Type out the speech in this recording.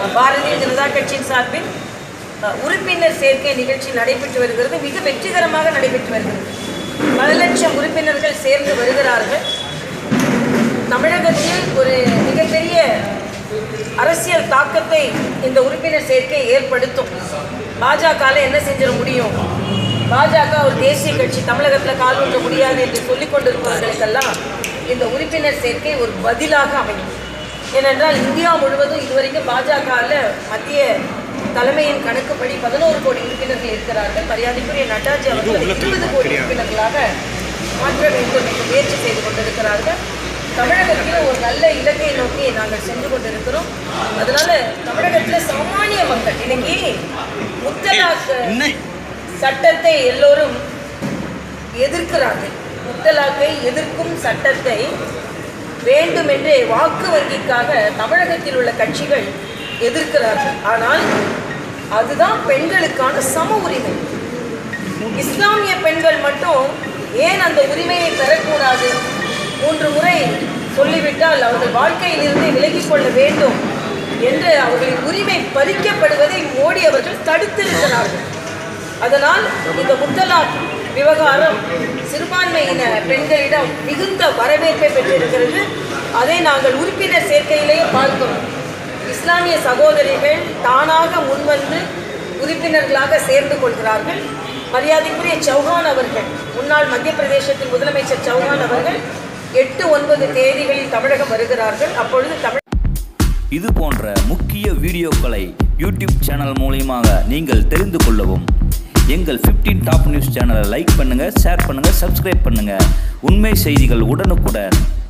பாரதிய ஜனதா கட்சியின் சார்பில் அஹ், உறுப்பினர் சேர்க்கை நிகழ்ச்சி நடைபெற்று வருகிறது மிக வெற்றிகரமாக நடைபெற்று வருகிறது பல லட்சம் உறுப்பினர்கள் சேர்ந்து வருகிறார்கள் தமிழகத்தில் ஒரு மிகப்பெரிய அரசியல் தாக்கத்தை இந்த உறுப்பினர் சேர்க்கை ஏற்படுத்தும் பாஜகவில் என்ன செஞ்சிட முடியும் பாஜக ஒரு தேசிய கட்சி தமிழகத்தில் கால் ஊன்ற முடியாது என்று சொல்லிக் கொண்டிருப்பவர்களுக்கெல்லாம் இந்த உறுப்பினர் சேர்க்கை ஒரு பதிலாக அமையும் ஏனென்றால் இந்தியா முழுவதும் இதுவரைக்கும் பாஜகவில் மத்திய தலைமையின் கணக்குப்படி பதினோரு கோடி உறுப்பினர்கள் இருக்கிறார்கள் மரியாதைக்குரிய நட்டாஜி அவர்கள் இருபது கோடி உறுப்பினர்களாக மாற்ற வேண்டும் என்று முயற்சி செய்து கொண்டிருக்கிறார்கள் தமிழகத்தில் ஒரு நல்ல இலக்கை நோக்கி நாங்கள் சென்று கொண்டிருக்கிறோம் அதனால தமிழகத்தில் சாமானிய மக்கள் இன்னைக்கு முத்தலாக் சட்டத்தை எல்லோரும் எதிர்க்கிறார்கள் முத்தலாக்கை எதிர்க்கும் சட்டத்தை வேண்டுமென்றே வாக்கு வங்கிக்காக தமிழகத்தில் உள்ள கட்சிகள் எதிர்க்கிறார்கள் ஆனால் அதுதான் பெண்களுக்கான சம உரிமை இஸ்லாமிய பெண்கள் மட்டும் ஏன் அந்த உரிமையை பெறக்கூடாது மூன்று முறை சொல்லிவிட்டால் அவர்கள் வாழ்க்கையிலிருந்து விலகிக் கொள்ள வேண்டும் என்று அவர்களின் உரிமை பறிக்கப்படுவதை மோடி அவர்கள் தடுத்திருக்கிறார்கள் அதனால் இந்த முத்தலாக் விவகாரம் சிறுபான்மையின பெண்களிடம் மிகுந்த வரவேற்பை பெற்றிருக்கிறது அதை நாங்கள் உறுப்பினர் சேர்க்கையிலேயே பார்க்கிறோம் இஸ்லாமிய சகோதரிகள் தானாக முன்வந்து உறுப்பினர்களாக சேர்ந்து கொள்கிறார்கள் மரியாதைக்குரிய சௌஹான் அவர்கள் முன்னாள் மத்திய பிரதேசத்தின் முதலமைச்சர் சௌஹான் அவர்கள் எட்டு ஒன்பது தேதிகளில் தமிழகம் வருகிறார்கள் அப்பொழுது தமிழ் இது போன்ற முக்கிய வீடியோக்களை யூடியூப் சேனல் மூலியமாக நீங்கள் தெரிந்து கொள்ளவும் எங்கள் 15 டாப் நியூஸ் சேனலை லைக் பண்ணுங்கள் ஷேர் பண்ணுங்கள் சப்ஸ்கிரைப் பண்ணுங்கள் உண்மை செய்திகள் உடனுக்குடன்